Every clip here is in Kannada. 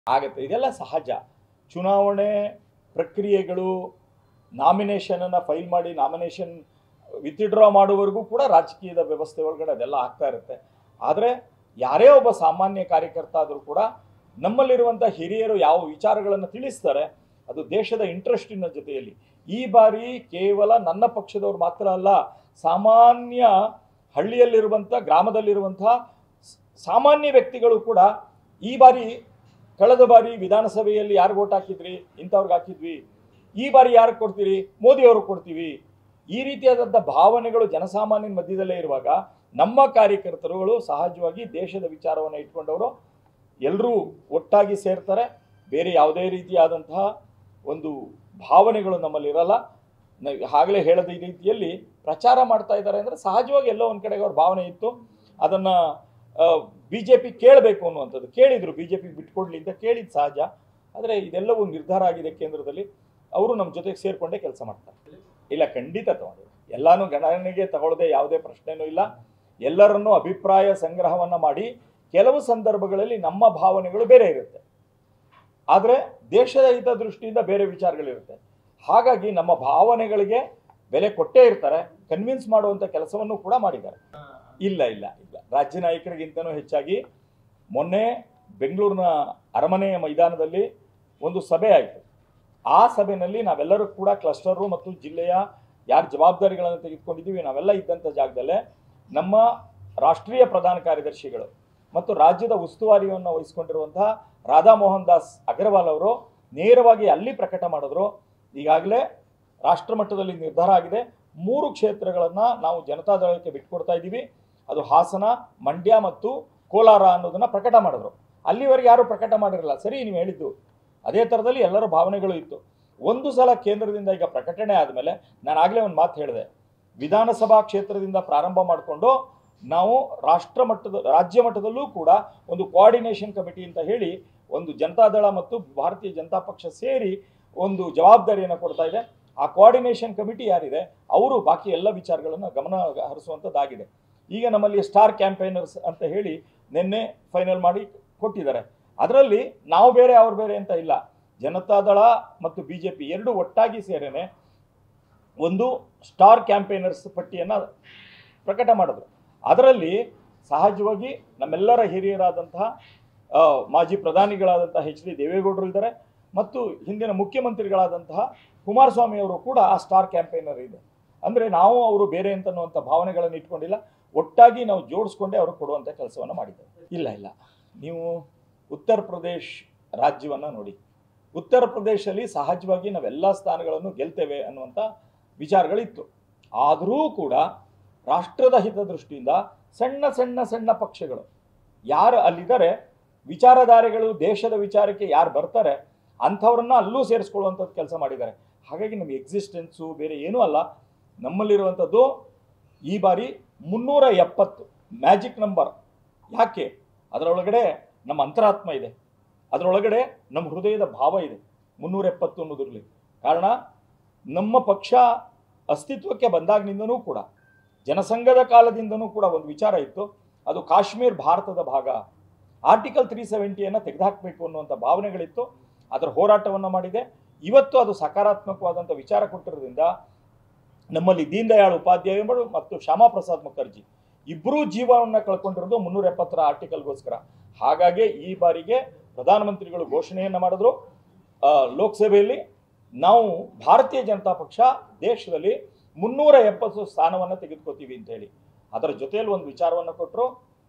ಆಗತ್ತೆ ಇದೆಲ್ಲ ಸಹಜ ಚುನಾವಣೆ ಪ್ರಕ್ರಿಯೆಗಳು ನಾಮಿನೇಷನನ್ನು ಫೈಲ್ ಮಾಡಿ ನಾಮಿನೇಷನ್ ವಿತ್ಡ್ರಾ ಮಾಡುವವರೆಗೂ ಕೂಡ ರಾಜಕೀಯದ ವ್ಯವಸ್ಥೆ ಒಳಗಡೆ ಅದೆಲ್ಲ ಆಗ್ತಾ ಇರುತ್ತೆ ಆದರೆ ಯಾರೇ ಒಬ್ಬ ಸಾಮಾನ್ಯ ಕಾರ್ಯಕರ್ತ ಆದರೂ ಕೂಡ ನಮ್ಮಲ್ಲಿರುವಂಥ ಹಿರಿಯರು ಯಾವ ವಿಚಾರಗಳನ್ನು ತಿಳಿಸ್ತಾರೆ ಅದು ದೇಶದ ಇಂಟ್ರೆಸ್ಟಿನ ಜೊತೆಯಲ್ಲಿ ಈ ಬಾರಿ ಕೇವಲ ನನ್ನ ಪಕ್ಷದವ್ರು ಮಾತ್ರ ಅಲ್ಲ ಸಾಮಾನ್ಯ ಹಳ್ಳಿಯಲ್ಲಿರುವಂಥ ಗ್ರಾಮದಲ್ಲಿರುವಂಥ ಸ- ಸಾಮಾನ್ಯ ವ್ಯಕ್ತಿಗಳು ಕೂಡ ಈ ಬಾರಿ ಕಳೆದ ಬಾರಿ ವಿಧಾನಸಭೆಯಲ್ಲಿ ಯಾರು ಓಟ್ ಹಾಕಿದ್ರಿ ಇಂಥವ್ರಿಗೆ ಹಾಕಿದ್ವಿ ಈ ಬಾರಿ ಯಾರಿಗೆ ಕೊಡ್ತೀರಿ ಮೋದಿಯವ್ರಿಗೆ ಕೊಡ್ತೀವಿ ಈ ರೀತಿಯಾದಂಥ ಭಾವನೆಗಳು ಜನಸಾಮಾನ್ಯನ ಮಧ್ಯದಲ್ಲೇ ಇರುವಾಗ ನಮ್ಮ ಕಾರ್ಯಕರ್ತರುಗಳು ಸಹಜವಾಗಿ ದೇಶದ ವಿಚಾರವನ್ನು ಇಟ್ಕೊಂಡವರು ಎಲ್ಲರೂ ಒಟ್ಟಾಗಿ ಸೇರ್ತಾರೆ ಬೇರೆ ಯಾವುದೇ ರೀತಿಯಾದಂತಹ ಒಂದು ಭಾವನೆಗಳು ನಮ್ಮಲ್ಲಿ ಇರಲ್ಲ ನ- ಆಗಲೇ ಹೇಳದ ಈ ರೀತಿಯಲ್ಲಿ ಪ್ರಚಾರ ಮಾಡ್ತಾ ಇದ್ದಾರೆ ಅಂದರೆ ಸಹಜವಾಗಿ ಎಲ್ಲೋ ಒಂದು ಕಡೆಗೆ ಅವ್ರ ಭಾವನೆ ಇತ್ತು ಅದನ್ನು ಬಿ ಜೆ ಪಿ ಕೇಳಬೇಕು ಅನ್ನುವಂಥದ್ದು ಕೇಳಿದರು ಬಿ ಜೆ ಪಿ ಬಿಟ್ಕೊಡ್ಲಿ ಅಂತ ಕೇಳಿದ್ದು ಸಹಜ ಆದರೆ ಇದೆಲ್ಲವೂ ನಿರ್ಧಾರ ಆಗಿದೆ ಕೇಂದ್ರದಲ್ಲಿ ಅವರು ನಮ್ಮ ಜೊತೆಗೆ ಸೇರಿಕೊಂಡೇ ಕೆಲಸ ಮಾಡ್ತಾರೆ ಇಲ್ಲ ಖಂಡಿತ ತಗೊಂಡು ಎಲ್ಲಾನು ಗಣನೆಗೆ ತಗೊಳ್ಳದೆ ಯಾವುದೇ ಪ್ರಶ್ನೆನೂ ಇಲ್ಲ ಎಲ್ಲರನ್ನೂ ಅಭಿಪ್ರಾಯ ಸಂಗ್ರಹವನ್ನು ಮಾಡಿ ಕೆಲವು ಸಂದರ್ಭಗಳಲ್ಲಿ ನಮ್ಮ ಭಾವನೆಗಳು ಬೇರೆ ಇರುತ್ತೆ ಆದರೆ ದೇಶದ ಹಿತದೃಷ್ಟಿಯಿಂದ ಬೇರೆ ವಿಚಾರಗಳಿರುತ್ತೆ ಹಾಗಾಗಿ ನಮ್ಮ ಭಾವನೆಗಳಿಗೆ ಬೆಲೆ ಕೊಟ್ಟೇ ಇರ್ತಾರೆ ಕನ್ವಿನ್ಸ್ ಮಾಡುವಂಥ ಕೆಲಸವನ್ನು ಕೂಡ ಮಾಡಿದ್ದಾರೆ ಇಲ್ಲ ಇಲ್ಲ ಇಲ್ಲ ರಾಜ್ಯ ನಾಯಕರಿಗಿಂತನೂ ಹೆಚ್ಚಾಗಿ ಮೊನ್ನೆ ಬೆಂಗಳೂರಿನ ಅರಮನೆಯ ಮೈದಾನದಲ್ಲಿ ಒಂದು ಸಭೆ ಆಯಿತು ಆ ಸಭೆಯಲ್ಲಿ ನಾವೆಲ್ಲರೂ ಕೂಡ ಕ್ಲಸ್ಟರು ಮತ್ತು ಜಿಲ್ಲೆಯ ಯಾರು ಜವಾಬ್ದಾರಿಗಳನ್ನು ತೆಗೆದುಕೊಂಡಿದ್ದೀವಿ ನಾವೆಲ್ಲ ಇದ್ದಂಥ ಜಾಗದಲ್ಲೇ ನಮ್ಮ ರಾಷ್ಟ್ರೀಯ ಪ್ರಧಾನ ಕಾರ್ಯದರ್ಶಿಗಳು ಮತ್ತು ರಾಜ್ಯದ ಉಸ್ತುವಾರಿಯನ್ನು ವಹಿಸಿಕೊಂಡಿರುವಂತಹ ರಾಧಾ ಮೋಹನ್ ದಾಸ್ ಅಗರ್ವಾಲ್ ಅವರು ನೇರವಾಗಿ ಅಲ್ಲಿ ಪ್ರಕಟ ಮಾಡಿದ್ರು ಈಗಾಗಲೇ ರಾಷ್ಟ್ರ ಮಟ್ಟದಲ್ಲಿ ನಿರ್ಧಾರ ಆಗಿದೆ ಮೂರು ಕ್ಷೇತ್ರಗಳನ್ನು ನಾವು ಜನತಾದಳಕ್ಕೆ ಬಿಟ್ಕೊಡ್ತಾ ಇದ್ದೀವಿ ಅದು ಹಾಸನ ಮಂಡ್ಯ ಮತ್ತು ಕೋಲಾರ ಅನ್ನೋದನ್ನ ಪ್ರಕಟ ಮಾಡಿದ್ರು ಅಲ್ಲಿವರೆಗೆ ಯಾರು ಪ್ರಕಟ ಮಾಡಿರಲ್ಲ ಸರಿ ನೀವು ಹೇಳಿದ್ದು ಅದೇ ಥರದಲ್ಲಿ ಎಲ್ಲರ ಭಾವನೆಗಳು ಇತ್ತು ಒಂದು ಸಲ ಕೇಂದ್ರದಿಂದ ಈಗ ಪ್ರಕಟಣೆ ಆದಮೇಲೆ ನಾನು ಆಗಲೇ ಒಂದು ಮಾತು ಹೇಳಿದೆ ವಿಧಾನಸಭಾ ಕ್ಷೇತ್ರದಿಂದ ಪ್ರಾರಂಭ ಮಾಡಿಕೊಂಡು ನಾವು ರಾಷ್ಟ್ರ ಮಟ್ಟದ ರಾಜ್ಯ ಮಟ್ಟದಲ್ಲೂ ಕೂಡ ಒಂದು ಕೋಆರ್ಡಿನೇಷನ್ ಕಮಿಟಿ ಅಂತ ಹೇಳಿ ಒಂದು ಜನತಾದಳ ಮತ್ತು ಭಾರತೀಯ ಜನತಾ ಪಕ್ಷ ಸೇರಿ ಒಂದು ಜವಾಬ್ದಾರಿಯನ್ನು ಕೊಡ್ತಾ ಇದೆ ಆ ಕೋಆರ್ಡಿನೇಷನ್ ಕಮಿಟಿ ಯಾರಿದೆ ಅವರು ಬಾಕಿ ಎಲ್ಲ ವಿಚಾರಗಳನ್ನು ಗಮನ ಹರಿಸುವಂಥದ್ದಾಗಿದೆ ಈಗ ನಮ್ಮಲ್ಲಿ ಸ್ಟಾರ್ ಕ್ಯಾಂಪೈನರ್ಸ್ ಅಂತ ಹೇಳಿ ನಿನ್ನೆ ಫೈನಲ್ ಮಾಡಿ ಕೊಟ್ಟಿದ್ದಾರೆ ಅದರಲ್ಲಿ ನಾವು ಬೇರೆ ಅವ್ರು ಬೇರೆ ಅಂತ ಇಲ್ಲ ಜನತಾದಳ ಮತ್ತು ಬಿ ಜೆ ಪಿ ಎರಡು ಒಟ್ಟಾಗಿ ಸೇರೇನೆ ಒಂದು ಸ್ಟಾರ್ ಕ್ಯಾಂಪೈನರ್ಸ್ ಪಟ್ಟಿಯನ್ನು ಪ್ರಕಟ ಮಾಡಿದ್ರು ಅದರಲ್ಲಿ ಸಹಜವಾಗಿ ನಮ್ಮೆಲ್ಲರ ಹಿರಿಯರಾದಂತಹ ಆ, ಮಾಜಿ ಪ್ರಧಾನಿಗಳಾದಂತಹ ಎಚ್ ಡಿ ದೇವೇಗೌಡರು ಇದ್ದಾರೆ ಮತ್ತು ಹಿಂದಿನ ಮುಖ್ಯಮಂತ್ರಿಗಳಾದಂತಹ ಕುಮಾರಸ್ವಾಮಿ ಅವರು ಕೂಡ ಆ ಸ್ಟಾರ್ ಕ್ಯಾಂಪೈನರ್ ಇದೆ ಅಂದರೆ ನಾವು ಅವರು ಬೇರೆ ಅಂತನ್ನುವಂಥ ಭಾವನೆಗಳನ್ನು ಇಟ್ಕೊಂಡಿಲ್ಲ ಒಟ್ಟಾಗಿ ನಾವು ಜೋಡಿಸ್ಕೊಂಡೇ ಅವರು ಕೊಡುವಂಥ ಕೆಲಸವನ್ನು ಮಾಡಿದ್ದಾರೆ ಇಲ್ಲ ಇಲ್ಲ ನೀವು ಉತ್ತರ ಪ್ರದೇಶ್ ರಾಜ್ಯವನ್ನು ನೋಡಿ ಉತ್ತರ ಪ್ರದೇಶದಲ್ಲಿ ಸಹಜವಾಗಿ ನಾವೆಲ್ಲ ಸ್ಥಾನಗಳನ್ನು ಗೆಲ್ತೇವೆ ಅನ್ನುವಂಥ ವಿಚಾರಗಳಿತ್ತು ಆದರೂ ಕೂಡ ರಾಷ್ಟ್ರದ ಹಿತದೃಷ್ಟಿಯಿಂದ ಸಣ್ಣ ಸಣ್ಣ ಸಣ್ಣ ಪಕ್ಷಗಳು ಯಾರು ಅಲ್ಲಿದ್ದಾರೆ ವಿಚಾರಧಾರೆಗಳು ದೇಶದ ವಿಚಾರಕ್ಕೆ ಯಾರು ಬರ್ತಾರೆ ಅಂಥವ್ರನ್ನ ಅಲ್ಲೂ ಸೇರಿಸ್ಕೊಳ್ಳುವಂಥದ್ದು ಕೆಲಸ ಮಾಡಿದ್ದಾರೆ ಹಾಗಾಗಿ ನಮ್ಮ ಎಕ್ಸಿಸ್ಟೆನ್ಸು ಬೇರೆ ಏನೂ ಅಲ್ಲ ನಮ್ಮಲ್ಲಿರುವಂಥದ್ದು ಈ ಬಾರಿ ಮುನ್ನೂರ ಎಪ್ಪತ್ತು ಮ್ಯಾಜಿಕ್ ನಂಬರ್ ಯಾಕೆ ಅದರೊಳಗಡೆ ನಮ್ಮ ಅಂತರಾತ್ಮ ಇದೆ ಅದರೊಳಗಡೆ ನಮ್ಮ ಹೃದಯದ ಭಾವ ಇದೆ ಮುನ್ನೂರ ಎಪ್ಪತ್ತು ಅನ್ನೋದ್ರಲ್ಲಿ ಕಾರಣ ನಮ್ಮ ಪಕ್ಷ ಅಸ್ತಿತ್ವಕ್ಕೆ ಬಂದಾಗಿನಿಂದನೂ ಕೂಡ ಜನಸಂಘದ ಕಾಲದಿಂದನೂ ಕೂಡ ಒಂದು ವಿಚಾರ ಇತ್ತು ಅದು ಕಾಶ್ಮೀರ್ ಭಾರತದ ಭಾಗ ಆರ್ಟಿಕಲ್ ತ್ರೀ ಸೆವೆಂಟಿಯನ್ನು ತೆಗೆದುಹಾಕಬೇಕು ಅನ್ನುವಂಥ ಭಾವನೆಗಳಿತ್ತು ಅದರ ಹೋರಾಟವನ್ನು ಮಾಡಿದೆ ಇವತ್ತು ಅದು ಸಕಾರಾತ್ಮಕವಾದಂಥ ವಿಚಾರ ಕೊಟ್ಟಿರೋದ್ರಿಂದ ನಮ್ಮಲ್ಲಿ ದೀನ್ ದಯಾಳ್ ಉಪಾಧ್ಯಾಯಗಳು ಮತ್ತು ಶ್ಯಾಮಾ ಪ್ರಸಾದ್ ಮುಖರ್ಜಿ ಇಬ್ಬರೂ ಜೀವವನ್ನು ಕಳ್ಕೊಂಡಿರೋದು ಮುನ್ನೂರ ಎಪ್ಪತ್ತರ ಆರ್ಟಿಕಲ್ಗೋಸ್ಕರ ಹಾಗಾಗಿ ಈ ಬಾರಿಗೆ ಪ್ರಧಾನಮಂತ್ರಿಗಳು ಘೋಷಣೆಯನ್ನು ಮಾಡಿದ್ರು ಆ, ಲೋಕಸಭೆಯಲ್ಲಿ ನಾವು ಭಾರತೀಯ ಜನತಾ ಪಕ್ಷ ದೇಶದಲ್ಲಿ ಮುನ್ನೂರ ಎಪ್ಪತ್ತು ಸ್ಥಾನವನ್ನು ತೆಗೆದುಕೋತೀವಿ ಅಂತ ಹೇಳಿ ಅದರ ಜೊತೆಯಲ್ಲಿ ಒಂದು ವಿಚಾರವನ್ನು ಕೊಟ್ಟರು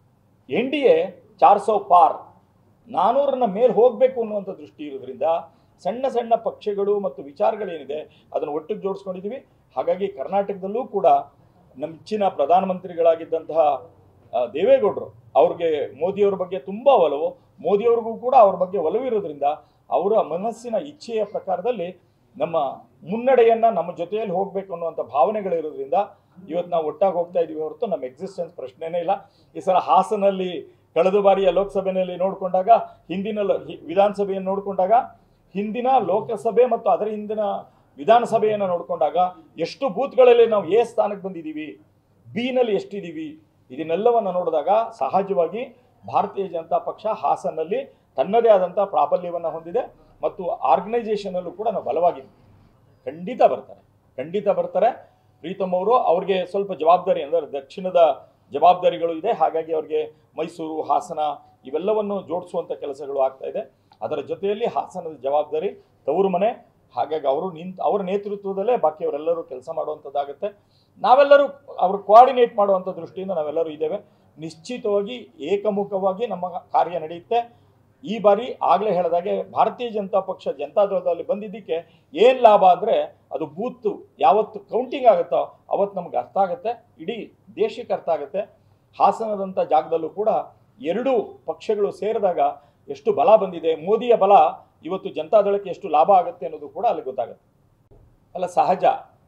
ಎನ್ ಡಿ ಎ ಚಾರ್ ಸೌ ಪಾರ್ ನಾನೂರನ್ನ ಮೇಲೆ ಹೋಗಬೇಕು ಅನ್ನುವಂಥ ದೃಷ್ಟಿ ಇರೋದ್ರಿಂದ ಸಣ್ಣ ಸಣ್ಣ ಪಕ್ಷಗಳು ಮತ್ತು ವಿಚಾರಗಳೇನಿದೆ ಅದನ್ನು ಒಟ್ಟಿಗೆ ಜೋಡಿಸ್ಕೊಂಡಿದ್ದೀವಿ ಹಾಗಾಗಿ ಕರ್ನಾಟಕದಲ್ಲೂ ಕೂಡ ನೆಚ್ಚಿನ ಪ್ರಧಾನಮಂತ್ರಿಗಳಾಗಿದ್ದಂತಹ ಆ, ದೇವೇಗೌಡರು ಅವ್ರಿಗೆ ಮೋದಿಯವ್ರ ಬಗ್ಗೆ ತುಂಬ ಒಲವು ಮೋದಿಯವ್ರಿಗೂ ಕೂಡ ಅವ್ರ ಬಗ್ಗೆ ಒಲವಿರೋದ್ರಿಂದ ಅವರ ಮನಸ್ಸಿನ ಇಚ್ಛೆಯ ಪ್ರಕಾರದಲ್ಲಿ ನಮ್ಮ ಮುನ್ನಡೆಯನ್ನು ನಮ್ಮ ಜೊತೆಯಲ್ಲಿ ಹೋಗಬೇಕು ಅನ್ನುವಂಥ ಭಾವನೆಗಳಿರೋದ್ರಿಂದ ಇವತ್ತು ನಾವು ಒಟ್ಟಾಗಿ ಹೋಗ್ತಾ ಇದ್ದೀವಿ ಹೊರತು ನಮ್ಮ ಎಕ್ಸಿಸ್ಟೆನ್ಸ್ ಪ್ರಶ್ನೆನೇ ಇಲ್ಲ ಈ ಸಲ ಹಾಸನಲ್ಲಿ ಕಳೆದ ಬಾರಿಯ ಲೋಕಸಭೆಯಲ್ಲಿ ನೋಡಿಕೊಂಡಾಗ ಹಿಂದಿನ ಲ- ಹಿ- ವಿಧಾನಸಭೆಯನ್ನು ನೋಡಿಕೊಂಡಾಗ ಹಿಂದಿನ ಲೋಕಸಭೆ ಮತ್ತು ಅದರ ಹಿಂದಿನ ವಿಧಾನಸಭೆಯನ್ನು ನೋಡಿಕೊಂಡಾಗ ಎಷ್ಟು ಬೂತ್ಗಳಲ್ಲಿ ನಾವು ಎ ಸ್ಥಾನಕ್ಕೆ ಬಂದಿದ್ದೀವಿ ಬಿನಲ್ಲಿ ಎಷ್ಟಿದ್ದೀವಿ ಇದನ್ನೆಲ್ಲವನ್ನು ನೋಡಿದಾಗ ಸಹಜವಾಗಿ ಭಾರತೀಯ ಜನತಾ ಪಕ್ಷ ಹಾಸನಲ್ಲಿ ತನ್ನದೇ ಆದಂಥ ಪ್ರಾಬಲ್ಯವನ್ನು ಹೊಂದಿದೆ ಮತ್ತು ಆರ್ಗನೈಸೇಷನಲ್ಲೂ ಕೂಡ ನಾವು ಬಲವಾಗಿದ್ದೀವಿ ಖಂಡಿತ ಬರ್ತಾರೆ ಖಂಡಿತ ಬರ್ತಾರೆ ಪ್ರೀತಮ್ ಅವರು ಅವ್ರಿಗೆ ಸ್ವಲ್ಪ ಜವಾಬ್ದಾರಿ ಅಂದರೆ ದಕ್ಷಿಣದ ಜವಾಬ್ದಾರಿಗಳು ಇದೆ ಹಾಗಾಗಿ ಅವ್ರಿಗೆ ಮೈಸೂರು ಹಾಸನ ಇವೆಲ್ಲವನ್ನು ಜೋಡಿಸುವಂಥ ಕೆಲಸಗಳು ಆಗ್ತಾ ಇದೆ ಅದರ ಜೊತೆಯಲ್ಲಿ ಹಾಸನದ ಜವಾಬ್ದಾರಿ ತವರು ಮನೆ ಹಾಗಾಗಿ ಅವರು ನಿಂತ ಅವರ ನೇತೃತ್ವದಲ್ಲೇ ಬಾಕಿಯವರೆಲ್ಲರೂ ಕೆಲಸ ಮಾಡುವಂಥದ್ದಾಗುತ್ತೆ ನಾವೆಲ್ಲರೂ ಅವರು ಕೋಆರ್ಡಿನೇಟ್ ಮಾಡುವಂಥ ದೃಷ್ಟಿಯಿಂದ ನಾವೆಲ್ಲರೂ ಇದ್ದೇವೆ ನಿಶ್ಚಿತವಾಗಿ ಏಕಮುಖವಾಗಿ ನಮ್ಮ ಕಾರ್ಯ ನಡೆಯುತ್ತೆ ಈ ಬಾರಿ ಆಗಲೇ ಹೇಳಿದಾಗೆ ಭಾರತೀಯ ಜನತಾ ಪಕ್ಷ ಜನತಾದಳದಲ್ಲಿ ಬಂದಿದ್ದಕ್ಕೆ ಏನು ಲಾಭ ಅಂದರೆ ಅದು ಬೂತು ಯಾವತ್ತು ಕೌಂಟಿಂಗ್ ಆಗುತ್ತೋ ಅವತ್ತು ನಮ್ಗೆ ಅರ್ಥ ಆಗುತ್ತೆ ಇಡೀ ದೇಶಕ್ಕೆ ಅರ್ಥ ಆಗುತ್ತೆ ಹಾಸನದಂಥ ಜಾಗದಲ್ಲೂ ಕೂಡ ಎರಡೂ ಪಕ್ಷಗಳು ಸೇರಿದಾಗ ಎಷ್ಟು ಬಲ ಬಂದಿದೆ ಮೋದಿಯ ಬಲ ಇವತ್ತು ಜನತಾದಳಕ್ಕೆ ಎಷ್ಟು ಲಾಭ ಆಗುತ್ತೆ ಅನ್ನೋದು ಕೂಡ ಅಲ್ಲಿ ಗೊತ್ತಾಗುತ್ತೆ ಅಲ್ಲ ಸಹಜ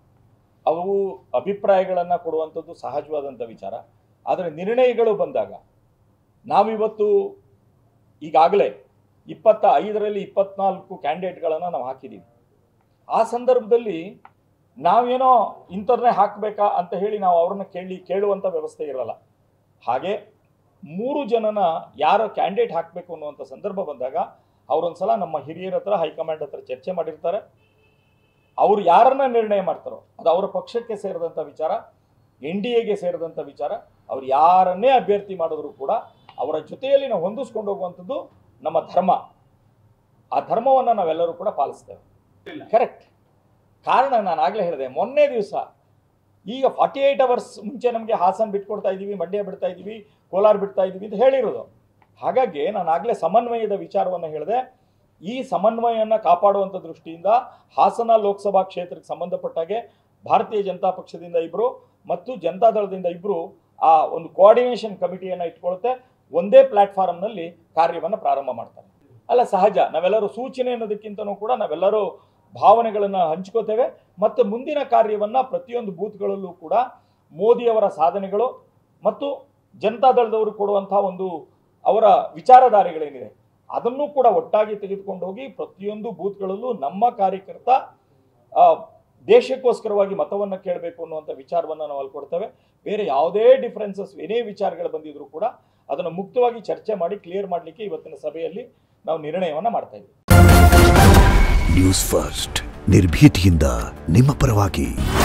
ಅವು ಅಭಿಪ್ರಾಯಗಳನ್ನು ಕೊಡುವಂಥದ್ದು ಸಹಜವಾದಂಥ ವಿಚಾರ ಆದರೆ ನಿರ್ಣಯಗಳು ಬಂದಾಗ ನಾವಿವತ್ತು ಈಗಾಗಲೇ ಇಪ್ಪತ್ತ ಐದರಲ್ಲಿ ಇಪ್ಪತ್ನಾಲ್ಕು ಕ್ಯಾಂಡಿಡೇಟ್ಗಳನ್ನು ನಾವು ಹಾಕಿದ್ದೀವಿ ಆ ಸಂದರ್ಭದಲ್ಲಿ ನಾವೇನೋ ಇಂಥವ್ರನ್ನೇ ಹಾಕಬೇಕಾ ಅಂತ ಹೇಳಿ ನಾವು ಅವ್ರನ್ನ ಕೇಳಿ ಕೇಳುವಂಥ ವ್ಯವಸ್ಥೆ ಇರಲ್ಲ ಹಾಗೆ ಮೂರು ಜನನ ಯಾರ ಕ್ಯಾಂಡಿಡೇಟ್ ಹಾಕಬೇಕು ಅನ್ನುವಂಥ ಸಂದರ್ಭ ಬಂದಾಗ ಅವರೊಂದ್ಸಲ ನಮ್ಮ ಹಿರಿಯರ ಹತ್ರ ಹೈಕಮಾಂಡ್ ಹತ್ರ ಚರ್ಚೆ ಮಾಡಿರ್ತಾರೆ ಅವರು ಯಾರನ್ನ ನಿರ್ಣಯ ಮಾಡ್ತಾರೋ ಅದು ಅವರ ಪಕ್ಷಕ್ಕೆ ಸೇರಿದಂಥ ವಿಚಾರ ಎನ್ ಡಿ ಎಗೆ ಸೇರಿದಂಥ ವಿಚಾರ ಅವ್ರು ಯಾರನ್ನೇ ಅಭ್ಯರ್ಥಿ ಮಾಡಿದ್ರು ಕೂಡ ಅವರ ಜೊತೆಯಲ್ಲಿ ನಾವು ಹೊಂದಿಸ್ಕೊಂಡು ಹೋಗುವಂಥದ್ದು ನಮ್ಮ ಧರ್ಮ ಆ ಧರ್ಮವನ್ನು ನಾವೆಲ್ಲರೂ ಕೂಡ ಪಾಲಿಸ್ತೇವೆ ಕರೆಕ್ಟ್ ಕಾರಣ ನಾನು ಆಗಲೇ ಹೇಳಿದೆ ಮೊನ್ನೆ ದಿವಸ ಈಗ ಫಾರ್ಟಿ ಏಯ್ಟ್ ಅವರ್ಸ್ ಮುಂಚೆ ನಮಗೆ ಹಾಸನ್ ಬಿಟ್ಕೊಡ್ತಾ ಇದ್ದೀವಿ ಮಂಡ್ಯ ಬಿಡ್ತಾ ಇದ್ದೀವಿ ಕೋಲಾರ ಬಿಡ್ತಾ ಇದ್ದೀವಿ ಅಂತ ಹೇಳಿರೋದು ಹಾಗಾಗಿ ನಾನು ಆಗಲೇ ಸಮನ್ವಯದ ವಿಚಾರವನ್ನು ಹೇಳಿದೆ ಈ ಸಮನ್ವಯವನ್ನು ಕಾಪಾಡುವಂಥ ದೃಷ್ಟಿಯಿಂದ ಹಾಸನ ಲೋಕಸಭಾ ಕ್ಷೇತ್ರಕ್ಕೆ ಸಂಬಂಧಪಟ್ಟಾಗೆ ಭಾರತೀಯ ಜನತಾ ಪಕ್ಷದಿಂದ ಇಬ್ಬರು ಮತ್ತು ಜನತಾದಳದಿಂದ ಇಬ್ಬರು ಆ ಒಂದು ಕೋಆರ್ಡಿನೇಷನ್ ಕಮಿಟಿಯನ್ನು ಇಟ್ಕೊಳುತ್ತೆ ಒಂದೇ ಪ್ಲಾಟ್ಫಾರ್ಮ್ನಲ್ಲಿ ಕಾರ್ಯವನ್ನು ಪ್ರಾರಂಭ ಮಾಡ್ತಾರೆ ಅಲ್ಲ ಸಹಜ ನಾವೆಲ್ಲರೂ ಸೂಚನೆ ಅನ್ನೋದಕ್ಕಿಂತನೂ ಕೂಡ ನಾವೆಲ್ಲರೂ ಭಾವನೆಗಳನ್ನು ಹಂಚ್ಕೋತೇವೆ ಮತ್ತು ಮುಂದಿನ ಕಾರ್ಯವನ್ನು ಪ್ರತಿಯೊಂದು ಬೂತ್ಗಳಲ್ಲೂ ಕೂಡ ಮೋದಿಯವರ ಸಾಧನೆಗಳು ಮತ್ತು ಜನತಾದಳದವರು ಕೊಡುವಂಥ ಒಂದು ಅವರ ವಿಚಾರಧಾರೆಗಳೇನಿದೆ ಅದನ್ನು ಕೂಡ ಒಟ್ಟಾಗಿ ತೆಗೆದುಕೊಂಡು ಹೋಗಿ ಪ್ರತಿಯೊಂದು ಬೂತ್ಗಳಲ್ಲೂ ನಮ್ಮ ಕಾರ್ಯಕರ್ತ ಆ, ದೇಶಕ್ಕೋಸ್ಕರವಾಗಿ ಮತವನ್ನು ಕೇಳಬೇಕು ಅನ್ನುವಂಥ ವಿಚಾರವನ್ನು ನಾವು ಅಲ್ಲಿ ಕೊಡ್ತೇವೆ ಬೇರೆ ಯಾವುದೇ ಡಿಫ್ರೆನ್ಸಸ್ ಏನೇ ವಿಚಾರಗಳು ಬಂದಿದ್ರು ಕೂಡ ಅದನ್ನು ಮುಕ್ತವಾಗಿ ಚರ್ಚೆ ಮಾಡಿ ಕ್ಲಿಯರ್ ಮಾಡಲಿಕ್ಕೆ ಇವತ್ತಿನ ಸಭೆಯಲ್ಲಿ ನಾವು ನಿರ್ಣಯವನ್ನು ಮಾಡ್ತಾ ಇದ್ದೀವಿ ನ್ಯೂಸ್ ಫಸ್ಟ್ ನಿರ್ಭೀತಿಯಿಂದ ನಿಮ್ಮ ಪರವಾಗಿ